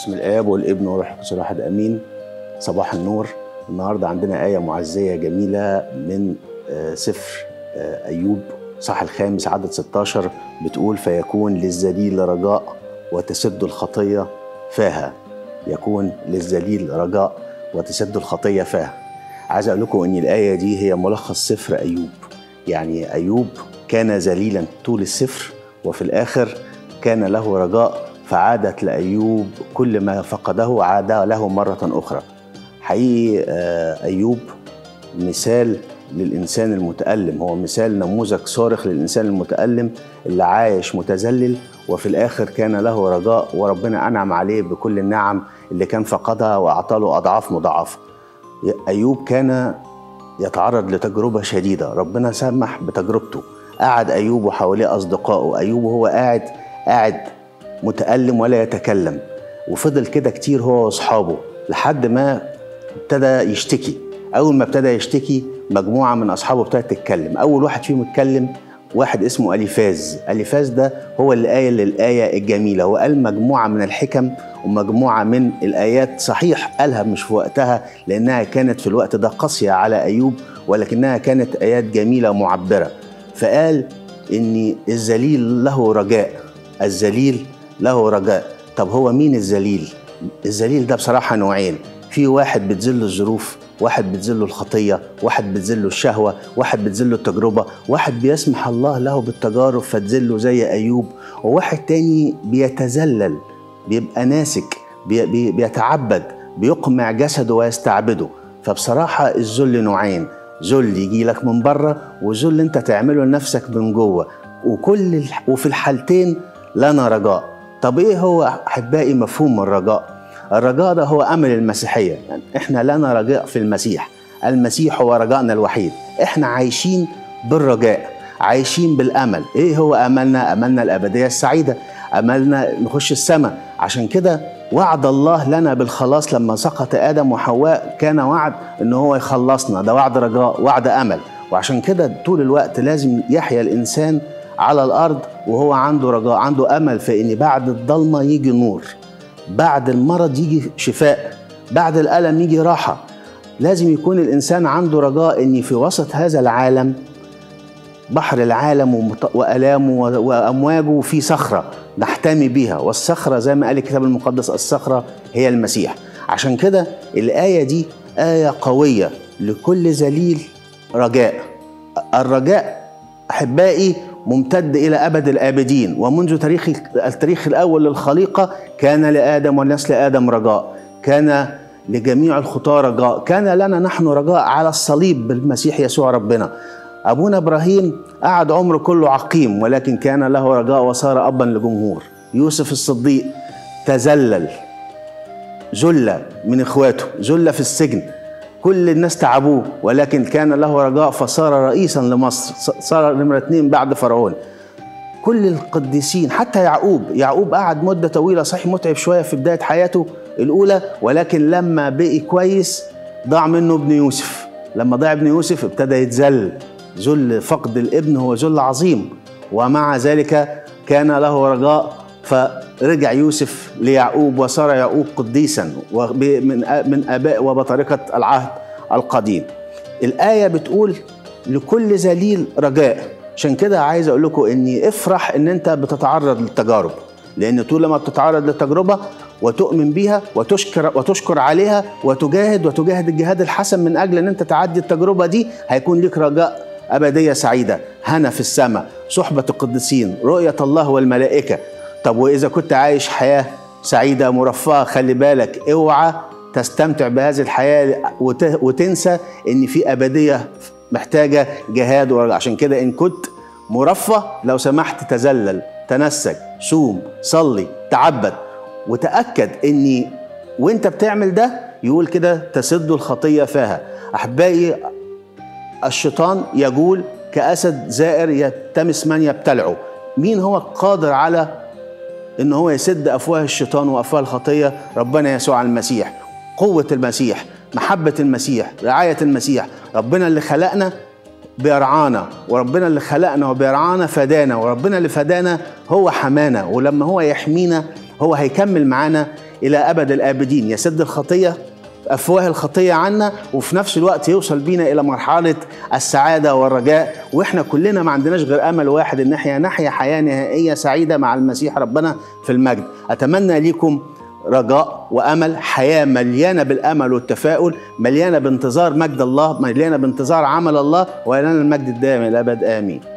بسم الآب والابن والروح القدس الواحد آمين صباح النور النهارده عندنا آية معزية جميلة من آه، سفر آه، أيوب صح الخامس عدد 16 بتقول فيكون للذليل رجاء وتسد الخطية فاها يكون للذليل رجاء وتسد الخطية فاها عايز أقول لكم إن الآية دي هي ملخص سفر أيوب يعني أيوب كان ذليلا طول السفر وفي الآخر كان له رجاء فعادت لأيوب كل ما فقده عاد له مرة أخرى حقيقي آه، أيوب مثال للإنسان المتألم هو مثال نموذج صارخ للإنسان المتألم اللي عايش متذلل وفي الآخر كان له رجاء وربنا أنعم عليه بكل النعم اللي كان فقدها وأعطى له أضعاف مضاعفة أيوب كان يتعرض لتجربة شديدة ربنا سمح بتجربته قعد أيوب وحواليه أصدقائه أيوب وهو قاعد قاعد متألم ولا يتكلم وفضل كده كتير هو وأصحابه لحد ما ابتدى يشتكي أول ما ابتدى يشتكي مجموعة من أصحابه ابتدت تتكلم أول واحد فيهم اتكلم واحد اسمه أليفاز أليفاز ده هو اللي قايل الآية الجميلة وقال مجموعة من الحكم ومجموعة من الآيات صحيح قالها مش في وقتها لأنها كانت في الوقت ده قاسية على أيوب ولكنها كانت آيات جميلة ومعبرة فقال إن الذليل له رجاء الذليل له رجاء طب هو مين الذليل؟ الذليل ده بصراحة نوعين في واحد بتذله الظروف واحد بتذله الخطية واحد بتذله الشهوة واحد بتذله التجربة واحد بيسمح الله له بالتجارب فتذله زي أيوب وواحد تاني بيتذلل بيبقى ناسك بي بي بيتعبد بيقمع جسده ويستعبده فبصراحة الذل نوعين ذل يجي لك من بره وذل انت تعمله لنفسك من جوه وكل الح- وفي الحالتين لنا رجاء طب ايه هو احبائي مفهوم الرجاء الرجاء ده هو امل المسيحيه يعني احنا لنا رجاء في المسيح المسيح هو رجائنا الوحيد احنا عايشين بالرجاء عايشين بالامل ايه هو املنا املنا الابديه السعيده املنا نخش السماء عشان كده وعد الله لنا بالخلاص لما سقط ادم وحواء كان وعد ان هو يخلصنا ده وعد رجاء وعد امل وعشان كده طول الوقت لازم يحيا الانسان على الارض وهو عنده رجاء عنده امل في ان بعد الضلمه يجي نور بعد المرض يجي شفاء بعد الالم يجي راحه لازم يكون الانسان عنده رجاء ان في وسط هذا العالم بحر العالم ومط- والامه و- وامواجه في صخره نحتمي بيها والصخره زي ما قال الكتاب المقدس الصخره هي المسيح عشان كده الايه دي ايه قويه لكل ذليل رجاء الرجاء احبائي ممتد الى ابد الابدين ومنذ تاريخ التاريخ الاول للخليقه كان لادم ونسل ادم رجاء كان لجميع الخطاه رجاء كان لنا نحن رجاء على الصليب بالمسيح يسوع ربنا ابونا ابراهيم قعد عمره كله عقيم ولكن كان له رجاء وصار ابا لجمهور يوسف الصديق تذلل ذل من اخواته ذل في السجن كل الناس تعبوه ولكن كان له رجاء فصار رئيسا لمصر ص- صار نمرة اتنين بعد فرعون كل القديسين حتى يعقوب يعقوب قعد مدة طويلة صحيح متعب شوية في بداية حياته الأولى ولكن لما بقي كويس ضاع منه ابن يوسف لما ضاع ابن يوسف ابتدى يتذل ذل فقد الابن هو ذل عظيم ومع ذلك كان له رجاء فرجع يوسف ليعقوب وصار يعقوب قديسا وب- من من اباء وبطريقه العهد القديم. الايه بتقول لكل ذليل رجاء عشان كده عايز اقول لكم اني افرح ان انت بتتعرض للتجارب لان طول ما بتتعرض للتجربه وتؤمن بيها وتشكر وتشكر عليها وتجاهد وتجاهد الجهاد الحسن من اجل ان انت تعدي التجربه دي هيكون لك رجاء ابديه سعيده هنا في السماء صحبه القديسين رؤيه الله والملائكه طب واذا كنت عايش حياه سعيده مرفهه خلي بالك اوعى تستمتع بهذه الحياه وت- وتنسى ان في ابديه محتاجه جهاد ورجاء عشان كده ان كنت مرفه لو سمحت تذلل تنسك صوم صلي تعبد وتاكد اني وانت بتعمل ده يقول كده تسد الخطيه فاها احبائي الشيطان يجول كاسد زائر يلتمس من يبتلعه مين هو القادر على ان هو يسد افواه الشيطان وافواه الخطيه ربنا يسوع المسيح قوه المسيح محبه المسيح رعايه المسيح ربنا اللي خلقنا بيرعانا وربنا اللي خلقنا وبيرعانا فدانا وربنا اللي فدانا هو حمانا ولما هو يحمينا هو هيكمل معانا الى ابد الابدين يسد الخطيه افواه الخطيه عنا وفي نفس الوقت يوصل بينا الى مرحله السعاده والرجاء واحنا كلنا ما عندناش غير امل واحد ان احنا نحيا حياه نهائيه سعيده مع المسيح ربنا في المجد اتمنى ليكم رجاء وامل حياه مليانه بالامل والتفاؤل مليانه بانتظار مجد الله مليانه بانتظار عمل الله ولنا المجد الدائم الى الابد امين